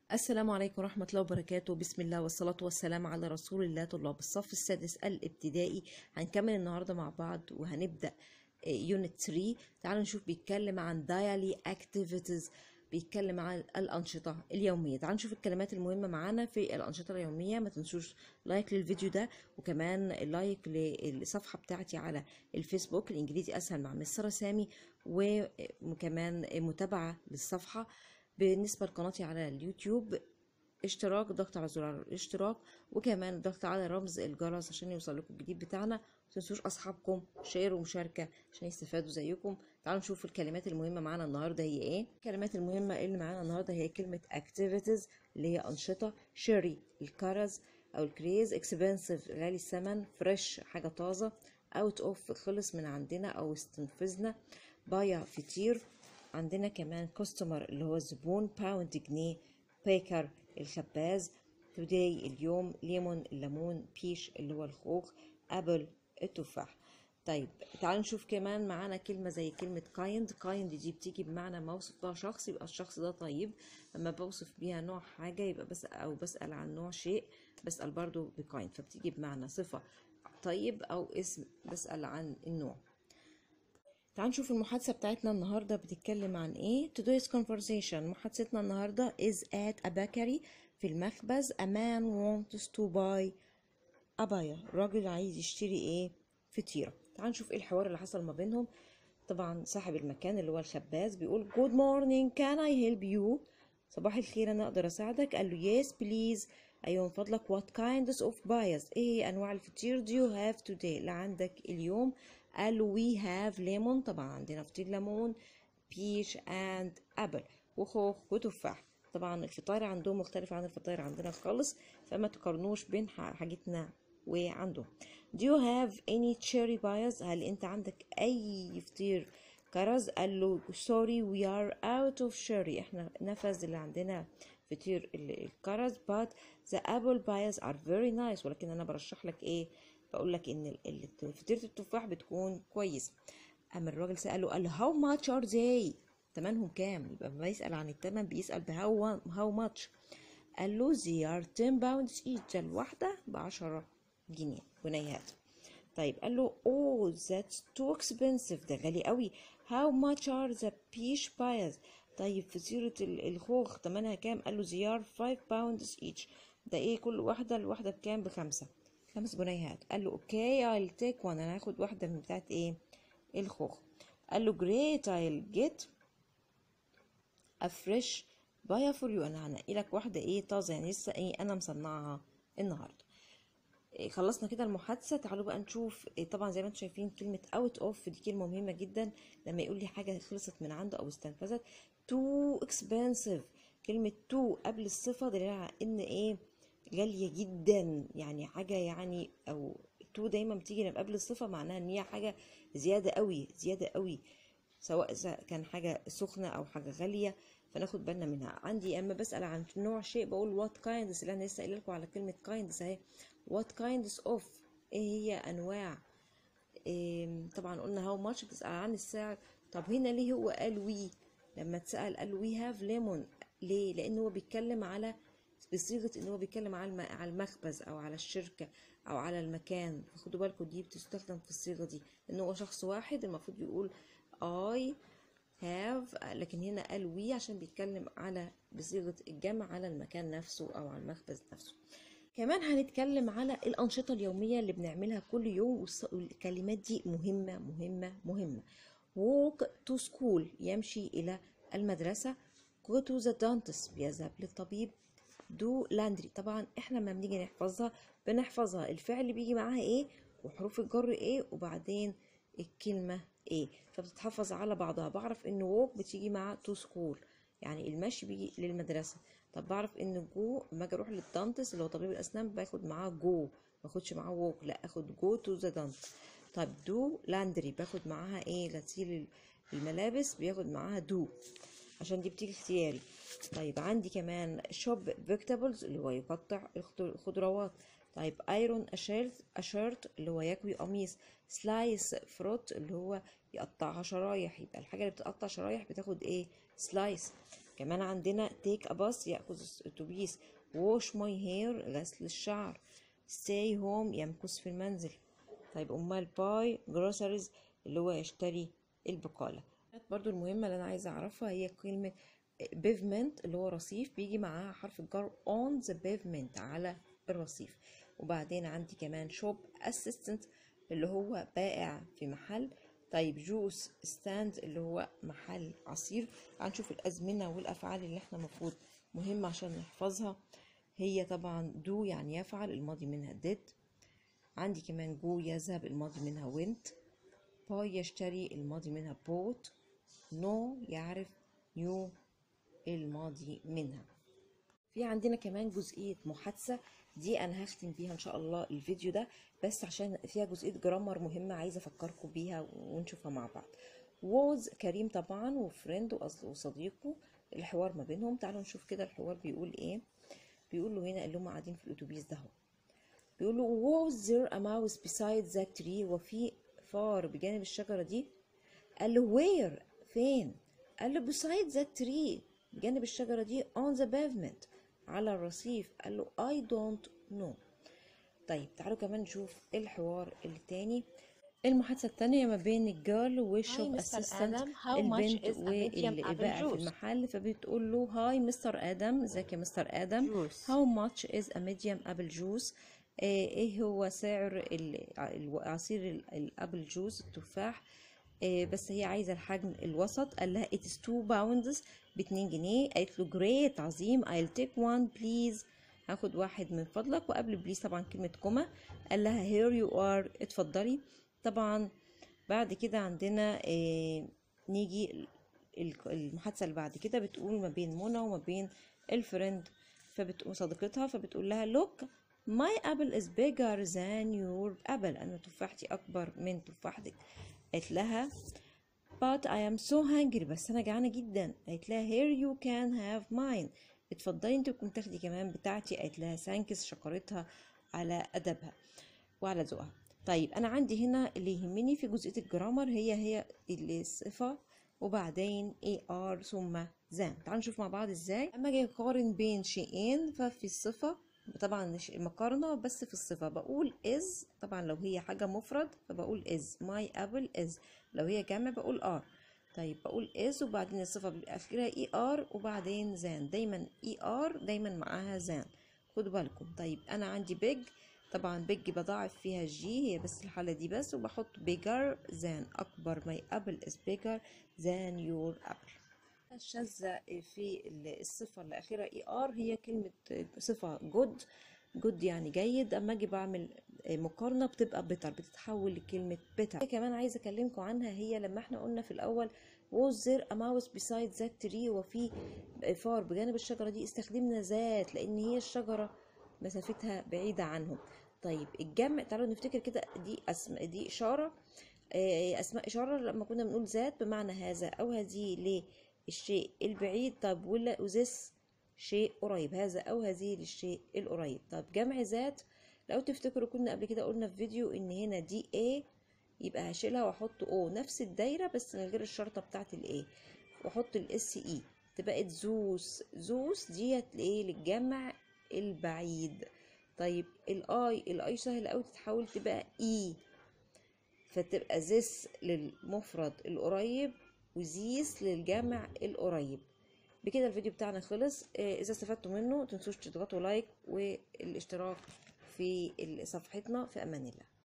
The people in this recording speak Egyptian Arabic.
السلام عليكم ورحمة الله وبركاته بسم الله والصلاة والسلام على رسول الله طلاب الصف السادس الابتدائي هنكمل النهاردة مع بعض وهنبدأ يونت 3 تعالوا نشوف بيتكلم عن daily activities بيتكلم عن الأنشطة اليومية تعالوا نشوف الكلمات المهمة معانا في الأنشطة اليومية ما تنسوش لايك للفيديو ده وكمان لايك للصفحة بتاعتي على الفيسبوك الإنجليزي أسهل مع مستر سامي وكمان متابعة للصفحة بالنسبة لقناتي على اليوتيوب اشتراك ضغط على زرار الاشتراك وكمان ضغط على رمز الجرس عشان يوصل لكم الجديد بتاعنا متنسوش اصحابكم شير ومشاركه عشان يستفادوا زيكم تعالوا نشوف الكلمات المهمه معانا النهارده هي ايه الكلمات المهمه اللي معانا النهارده هي كلمه activities اللي هي انشطه شيري الكرز او الكريز اكسبنسيف غالي الثمن فريش حاجه طازه اوت اوف خلص من عندنا او استنفذنا بايع فطير عندنا كمان كاستمر اللي هو الزبون باوند جنيه بيكر الخباز توداي اليوم ليمون الليمون بيش اللي هو الخوخ ابل التفاح طيب تعالوا نشوف كمان معانا كلمة زي كلمة كايند كايند دي بتيجي بمعنى ما وصف بها شخص يبقى الشخص ده طيب لما بوصف بيها نوع حاجة يبقى بسأل أو بسأل عن نوع شيء بسأل برضو بكايند فبتيجي بمعنى صفة طيب أو اسم بسأل عن النوع تعال نشوف المحادثة بتاعتنا النهاردة بتتكلم عن ايه today's conversation محادثتنا النهاردة is at a bakery في المخبز a man wants to buy أبايا راجل عايز يشتري ايه فطيرة تعال نشوف ايه الحوار اللي حصل ما بينهم طبعا صاحب المكان اللي هو الخباز بيقول good morning can I help you صباح الخير انا اقدر اساعدك قال له yes please ايوه من فضلك what kinds of buyers ايه انواع الفطير do you have today اللي عندك اليوم قال له we have lemon طبعا عندنا فطير ليمون بيش اند ابل وخوخ وتفاح طبعا الفطاير عندهم مختلف عن الفطاير عندنا خالص فما تقارنوش بين حاجتنا وعندهم do you have any cherry buyers هل انت عندك اي فطير كرز قال له sorry we are out of cherry احنا نفذ اللي عندنا فطير الكرز but the apple buyers are very nice ولكن انا برشح لك ايه بقول لك ان فطيره التفاح بتكون كويسه اما الراجل ساله قال له how much are they تمنهم كام يبقى ما يسال عن التمن بيسال بهاو how much قال له they are 10 pounds each الواحده ب 10 جنيه جنيهات طيب قال له oh that's too expensive ده غالي قوي how much are the peach buyers طيب فطيرة الخوخ تمنها كام قال له they are 5 pounds each ده ايه كل واحدة الواحدة بكام بخمسة خمس جنيهات قال له اوكي I'll take one انا هاخد واحدة من بتاعت ايه الخوخ قال له great I'll get a fresh buy for you انا هنقي لك واحدة ايه طازة يعني لسه ايه انا مصنعها النهاردة إيه خلصنا كده المحادثة تعالوا بقى نشوف إيه طبعا زي ما انتم شايفين كلمة out of دي كلمة مهمة جدا لما يقول لي حاجة خلصت من عنده او استنفذت too expensive كلمة too قبل الصفة دليل على ان ايه غالية جدا يعني حاجة يعني او تو دايما بتيجي قبل الصفة معناها ان هي حاجة زيادة قوي زيادة قوي سواء كان حاجة سخنة او حاجة غالية فناخد بالنا منها عندي اما بسأل عن نوع شيء بقول وات كايندز اللي انا لسه قايله لكم على كلمة كايندز اهي وات كايندز اوف ايه هي انواع إيه طبعا قلنا هاو ماتش بتسأل عن السعر طب هنا ليه هو قال وي لما اتسأل قال وي هاف ليمون ليه لان هو بيتكلم على بصيغه ان هو بيتكلم على على المخبز او على الشركه او على المكان فخدوا بالكم دي بتستخدم في الصيغه دي ان هو شخص واحد المفروض يقول I have لكن هنا قال وي عشان بيتكلم على بصيغه الجمع على المكان نفسه او على المخبز نفسه كمان هنتكلم على الأنشطة اليومية اللي بنعملها كل يوم والكلمات دي مهمة مهمة مهمة walk to school يمشي إلى المدرسة go to the dentist بيذهب للطبيب دو لاندري طبعا احنا لما بنيجي نحفظها بنحفظها الفعل اللي بيجي معاها ايه وحروف الجر ايه وبعدين الكلمة ايه فبتتحفظ على بعضها بعرف ان ووك بتيجي مع تو سكول يعني المشي بيجي للمدرسة طب بعرف ان جو لما اجي اروح للدانتس اللي هو طبيب الاسنان باخد معاه جو ما باخدش معاه ووك لا اخد جو تو ذا دانتس طب دو لاندري باخد معاها ايه غسيل الملابس بياخد معاها دو عشان دي بتيجي اختياري طيب عندي كمان شوب فيجيتابلز اللي هو يقطع الخضروات طيب ايرون اشيرت اشيرت اللي هو يكوي قميص سلايس فروت اللي هو يقطعها شرايح يبقى الحاجه اللي بتقطع شرايح بتاخد ايه سلايس كمان عندنا take a bus يأخذ الأتوبيس wash my hair غسل الشعر stay home يمكث في المنزل طيب أمال buy groceries اللي هو يشتري البقالة برضو المهمة اللي أنا عايزة أعرفها هي كلمة pavement اللي هو رصيف بيجي معاها حرف الجر on the pavement على الرصيف وبعدين عندي كمان shop assistant اللي هو بائع في محل طيب جوس ستاند اللي هو محل عصير هنشوف الأزمنة والأفعال اللي احنا المفروض مهمة عشان نحفظها هي طبعا دو يعني يفعل الماضي منها did عندي كمان جو يذهب الماضي منها went باي يشتري الماضي منها bought نو يعرف نيو الماضي منها في عندنا كمان جزئية محادثة دي أنا هختم بيها إن شاء الله الفيديو ده بس عشان فيها جزئية جرامر مهمة عايزة أفكركم بيها ونشوفها مع بعض ووز كريم طبعا وفريند وصديقه الحوار ما بينهم تعالوا نشوف كده الحوار بيقول إيه بيقول له هنا اللي هم قاعدين في الأتوبيس ده هو بيقول له was there a mouse beside that tree وفي فار بجانب الشجرة دي قال له where فين قال له beside that tree بجانب الشجرة دي on the pavement على الرصيف قال له I don't know طيب تعالوا كمان نشوف الحوار التاني المحادثة التانية ما بين الجيرل والشوب اسيستنت البنت واللي بقى في المحل فبتقول له هاي مستر ادم ازيك يا مستر ادم هاو ماتش از ا ميديوم ابل جوس ايه هو سعر عصير الابل جوس التفاح إيه بس هي عايزه الحجم الوسط قال لها it is 2 pounds ب 2 جنيه قالت له great عظيم I'll take one please هاخد واحد من فضلك وقبل بليز طبعا كلمة كوما قال لها here you are اتفضلي طبعا بعد كده عندنا إيه نيجي المحادثة اللي بعد كده بتقول ما بين منى وما بين الفريند فبتقول صديقتها فبتقول لها look my apple is bigger than your apple أنا تفاحتي أكبر من تفاحتك قالت لها but I am so hungry بس أنا جعانة جدا قالت لها here you can have mine اتفضلي انت ممكن تاخدي كمان بتاعتي قالت لها ثانكس شكرتها على أدبها وعلى ذوقها طيب أنا عندي هنا اللي يهمني في جزئية الجرامر هي هي الصفة وبعدين AR ثم ذان تعالوا نشوف مع بعض ازاي اما اجي اقارن بين شيئين ففي الصفة طبعا مقارنة بس في الصفة بقول is طبعا لو هي حاجة مفرد فبقول is my apple is لو هي جمع بقول are طيب بقول is وبعدين الصفة بيبقى اخرها er وبعدين than دايما er دايما معاها than خدوا بالكم طيب انا عندي big طبعا big بضاعف فيها جي هي بس الحالة دي بس وبحط bigger than اكبر my apple is bigger than your apple الشاذة في الصفة اللي آخرها اي ار هي كلمة صفة جود جود يعني جيد اما اجي بعمل مقارنة بتبقى بيتر بتتحول لكلمة بيتر كمان عايزة اكلمكم عنها هي لما احنا قلنا في الاول was there a mouse beside that tree وفي فار بجانب الشجرة دي استخدمنا ذات لان هي الشجرة مسافتها بعيدة عنهم طيب الجمع تعالوا نفتكر كده دي اسم دي اشارة اسماء اشارة لما كنا بنقول ذات بمعنى هذا او هذه ليه الشيء البعيد طب ولا وذس شيء قريب هذا او هذه للشيء القريب طب جمع ذات لو تفتكروا كنا قبل كده قلنا في فيديو ان هنا دي A يبقى هشيلها واحط O نفس الدايرة بس من غير الشرطة بتاعت الاي واحط الاس اي تبقى زوس زوس ديت ايه للجمع البعيد طيب الاي الاي سهل قوي تتحول تبقى اي فتبقى ذس للمفرد القريب وزيس للجمع القريب بكده الفيديو بتاعنا خلص اذا استفدتوا منه متنسوش تضغطوا لايك والاشتراك في صفحتنا في امان الله